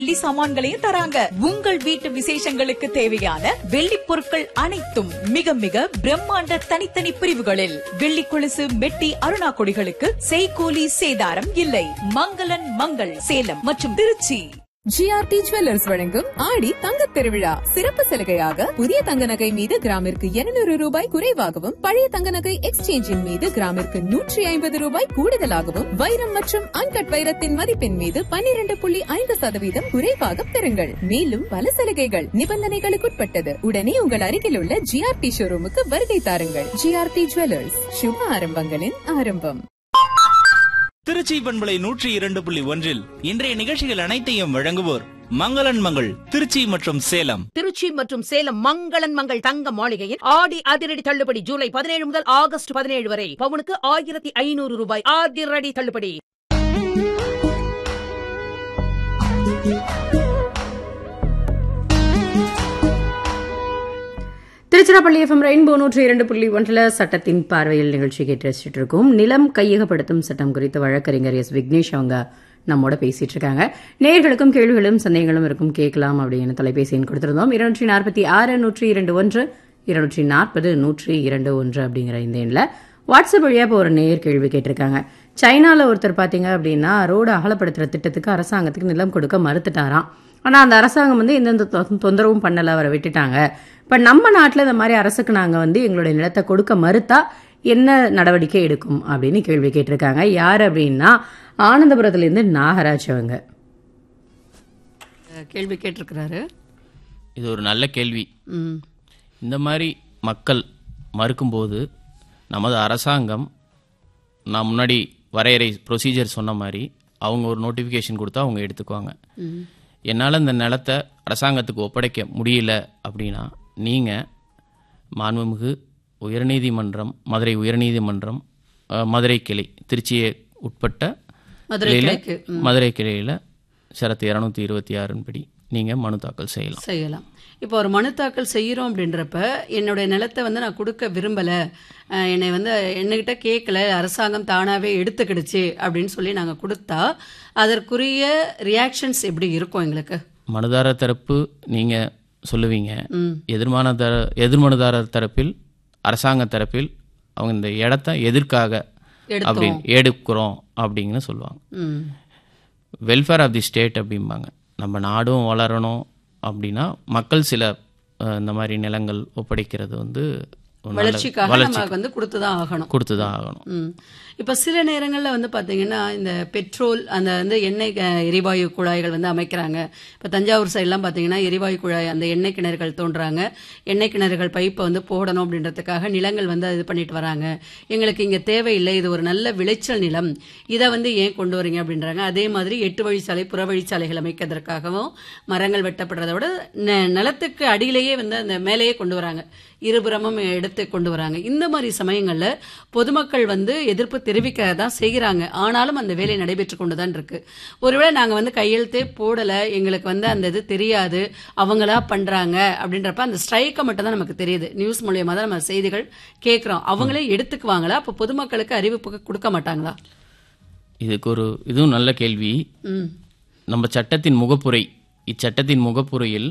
வெள்ளி சாமான்களையும் தராங்க உங்கள் வீட்டு விசேஷங்களுக்கு தேவையான வெள்ளி பொருட்கள் அனைத்தும் மிக மிக பிரம்மாண்ட தனித்தனி பிரிவுகளில் வெள்ளி கொலுசு மெட்டி அருணா கொடிகளுக்கு செய்கூலி சேதாரம் இல்லை மங்களன் மங்கள் சேலம் மற்றும் திருச்சி ஜிஆர்டி ஜுவல்லர்ஸ் வழங்கும் ஆடி தங்கத் திருவிழா சிறப்பு சலுகையாக புதிய தங்க நகை மீது கிராமிற்கு 200 ரூபாய் குறைவாகவும் பழைய தங்க நகை எக்ஸ்சேஞ்சின் மீது கிராமிற்கு நூற்றி ஐம்பது ரூபாய் கூடுதலாகவும் வைரம் மற்றும் அன்கட் வைரத்தின் மதிப்பின் மீது 12.5% புள்ளி ஐந்து சதவீதம் குறைவாக பெறுங்கள் மேலும் பல சலுகைகள் நிபந்தனைகளுக்குட்பட்டது உடனே உங்கள் அருகில் உள்ள ஜிஆர்டி ஷோரூமுக்கு வருகை தாருங்கள் ஜிஆர்டி ஜுவல்லர்ஸ் சுப ஆரம்பங்களின் ஆரம்பம் திருச்சி பண்பலை நூற்றி இரண்டு புள்ளி ஒன்றில் இன்றைய நிகழ்ச்சிகள் அனைத்தையும் வழங்குவோர் மங்களன் மங்கள் திருச்சி மற்றும் சேலம் திருச்சி மற்றும் சேலம் மங்களன் மங்கள் தங்க மாளிகையின் ஆடி அதிரடி தள்ளுபடி ஜூலை பதினேழு முதல் ஆகஸ்ட் பதினேழு வரை பவுனுக்கு ஆயிரத்தி ஐநூறு ரூபாய் அதிரடி தள்ளுபடி திருச்சிராப்பள்ளி எஃப்எம் ரெயின்போ நூற்றி இரண்டு புள்ளி ஒன்றில் சட்டத்தின் பார்வையில் நிகழ்ச்சி கேட்டு ரசிச்சுட்டு இருக்கோம் நிலம் கையகப்படுத்தும் சட்டம் குறித்து வழக்கறிஞர் எஸ் விக்னேஷ் அவங்க நம்மோட பேசிட்டு இருக்காங்க நேர்களுக்கும் கேள்விகளும் சந்தேகங்களும் இருக்கும் கேட்கலாம் அப்படின்னு தொலைபேசி எண் கொடுத்திருந்தோம் இருநூற்றி நாற்பத்தி ஆறு நூற்றி இரண்டு ஒன்று இருநூற்றி நாற்பது நூற்றி இரண்டு ஒன்று அப்படிங்கிற இந்த எண்ணில் வாட்ஸ்அப் வழியாக இப்போ ஒரு நேர் கேள்வி கேட்டிருக்காங்க சைனாவில் ஒருத்தர் பார்த்தீங்க அப்படின்னா ரோடு அகலப்படுத்துகிற திட்டத்துக்கு அரசாங்கத்துக்கு நிலம் கொடுக்க மறுத்துட்டாராம் ஆனால் அந்த அரசாங்கம் வந்து எந்தெந்த தொ- தொந்தரவும் பண்ணலை அவரை விட்டுட்டாங்க இப்போ நம்ம நாட்டில் இந்த மாதிரி அரசுக்கு நாங்கள் வந்து எங்களுடைய நிலத்தை கொடுக்க மறுத்தா என்ன நடவடிக்கை எடுக்கும் அப்படின்னு கேள்வி கேட்டிருக்காங்க யார் அப்படின்னா ஆனந்தபுரத்துலேருந்து நாகராஜ் அவங்க கேள்வி கேட்டிருக்கிறாரு இது ஒரு நல்ல கேள்வி ம் இந்த மாதிரி மக்கள் மறுக்கும்போது நமது அரசாங்கம் நான் முன்னாடி வரையறை ப்ரொசீஜர் சொன்ன மாதிரி அவங்க ஒரு நோட்டிஃபிகேஷன் கொடுத்தா அவங்க எடுத்துக்குவாங்க என்னால் இந்த நிலத்தை அரசாங்கத்துக்கு ஒப்படைக்க முடியல அப்படின்னா நீங்கள் மாண்புமிகு உயர்நீதிமன்றம் மதுரை உயர்நீதிமன்றம் அஹ், மதுரை கிளை திருச்சியை உட்பட்ட மதுரை கிளையில- கிளைக்கு, மதுரை கிளையில் சரத்து இரநூத்தி இருபத்தி ஆறின் படி நீங்கள் மனு தாக்கல் செய்யலாம் செய்யலாம் இப்போ ஒரு மனு தாக்கல் செய்கிறோம் அப்படின்றப்ப என்னுடைய நிலத்தை வந்து நான் கொடுக்க விரும்பலை அஹ், என்னை வந்து என்னகிட்ட கேட்கல அரசாங்கம் தானாகவே எடுத்துக்கிடுச்சு அப்படின்னு சொல்லி நாங்கள் கொடுத்தா அதற்குரிய ரியாக்ஷன்ஸ் எப்படி இருக்கும் எங்களுக்கு மனுதாரர் தரப்பு நீங்க சொல்லுவீங்க ம் எதிர்மான தர எதிர்மனுதாரர் தரப்பில் அரசாங்க தரப்பில் அவங்க இந்த இடத்த எதற்காக எடுத்தோம். அப்படின்னு எடுக்கிறோம் அப்படின்னு சொல்லுவாங்க ம் வெல்ஃபேர் ஆஃப் தி ஸ்டேட் அப்படிம்பாங்க நம்ம நாடும் வளரணும் அப்படின்னா மக்கள் சில அஹ், இந்த மாதிரி நிலங்கள் ஒப்படைக்கிறது வந்து ஒரு நல்ல- வளர்ச்சிக்காக வளர்ச்சி நம்ம வந்து கொடுத்து தான் ஆகணும் கொடுத்து தான் ஆகணும் ம் இப்போ சில நேரங்களில் வந்து பார்த்தீங்கன்னா இந்த பெட்ரோல் அந்த வந்து எண்ணெய் அஹ், எரிவாயு குழாய்கள் வந்து அமைக்கிறாங்க இப்போ தஞ்சாவூர் சைட்லாம் பார்த்தீங்கன்னா எரிவாயு குழாய் அந்த எண்ணெய் கிணறுகள் தோன்றாங்க எண்ணெய் கிணறுகள் பைப்பை வந்து போடணும் அப்படின்றதுக்காக நிலங்கள் வந்து இது பண்ணிட்டு வராங்க எங்களுக்கு இங்கே தேவையில்லை இது ஒரு நல்ல விளைச்சல் நிலம் இதை வந்து ஏன் கொண்டு வரீங்க அப்படின்றாங்க அதே மாதிரி எட்டு வழிச்சாலை புற வழிச்சாலைகள் அமைக்கிறதுக்காகவும் மரங்கள் வெட்டப்படுறதை விட நெ- நிலத்துக்கு அடியிலேயே வந்து அந்த மேலேயே கொண்டு வராங்க இருபுறமும் எடுத்து கொண்டு வராங்க இந்த மாதிரி சமயங்கள்ல பொதுமக்கள் வந்து எதிர்ப்பு தெரிவிக்க தான் செய்கிறாங்க ஆனாலும் அந்த வேலை நடைபெற்று கொண்டு தான் இருக்கு ஒருவேளை நாங்க வந்து கையெழுத்தே போடல எங்களுக்கு வந்து அந்த இது தெரியாது அவங்களா பண்றாங்க அப்படின்றப்ப அந்த ஸ்ட்ரைக்கை மட்டும் தான் நமக்கு தெரியுது நியூஸ் மூலியமா தான் நம்ம செய்திகள் கேட்குறோம் அவங்களே எடுத்துக்குவாங்களா அப்போ பொதுமக்களுக்கு அறிவிப்பு கொடுக்க மாட்டாங்களா இதுக்கு ஒரு இதுவும் நல்ல கேள்வி ம் நம்ம சட்டத்தின் முகப்புரை இச்சட்டத்தின் முகப்புரையில்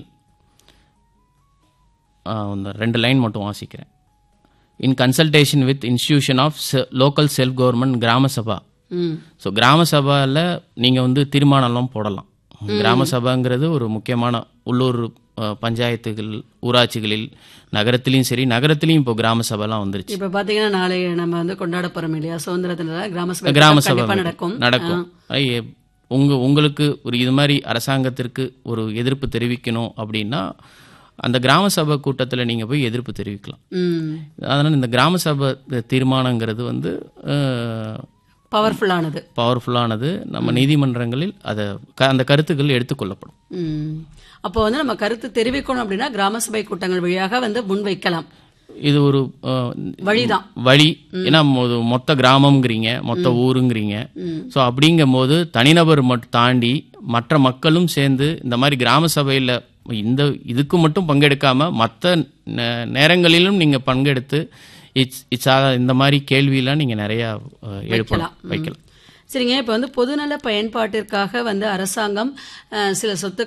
ஆ, இந்த ரெண்டு லைன் மட்டும் வாசிக்கிறேன் in consultation with institution of local self government grama sabha ம் ஸோ கிராம சபாவில் நீங்கள் வந்து தீர்மானம்லாம் போடலாம் கிராம சபாங்கிறது ஒரு முக்கியமான உள்ளூர் ஆ, பஞ்சாயத்துகள் ஊராட்சிகளில் நகரத்திலையும் சரி நகரத்திலையும் இப்போ கிராம சபாலாம் வந்துருச்சு இப்ப பாத்தீங்கன்னா நாளை நம்ம வந்து கொண்டாட போறோம் இல்லையா சுதந்திரத்துல கிராம சபை கிராம சபை கண்டிப்பா நடக்கும் நடக்கும் ஐய, உங்க உங்களுக்கு ஒரு இது மாதிரி அரசாங்கத்திற்கு ஒரு எதிர்ப்பு தெரிவிக்கணும் அப்படின்னா அந்த கிராம சபை கூட்டத்தில் நீங்கள் போய் எதிர்ப்பு தெரிவிக்கலாம் ம் அதனால் இந்த கிராம சபை தீர்மானங்கிறது வந்து பவர்ஃபுல்லானது பவர்ஃபுல்லானது நம்ம நீதிமன்றங்களில் அதை க- அந்த கருத்துக்கள் எடுத்துக்கொள்ளப்படும் ம் அப்போ வந்து நம்ம கருத்து தெரிவிக்கணும் அப்படின்னா கிராம சபை கூட்டங்கள் வழியாக வந்து முன்வைக்கலாம் இது ஒரு அஹ், வழிதான் வழி ஏன்னா மொ- மொத்த கிராமம்ங்கிறீங்க மொத்த ஊருங்கிறீங்க ஸோ அப்படிங்கும் போது தனிநபர் மட்டும் தாண்டி மற்ற மக்களும் சேர்ந்து இந்த மாதிரி கிராம சபையில் இந்த இதுக்கு மட்டும் பங்கெடுக்காம மற்ற நேரங்களிலும் நீங்கள் பங்கெடுத்து இட்ஸ் இட்ஸ் இந்த மாதிரி கேள்வியெல்லாம் நீங்கள் நிறையா அஹ், எழுப்பலாம் வைக்கலாம். ம். வைக்கலாம் சரிங்க இப்போ வந்து பொதுநல பயன்பாட்டிற்காக வந்து அரசாங்கம் அஹ், சில சொத்து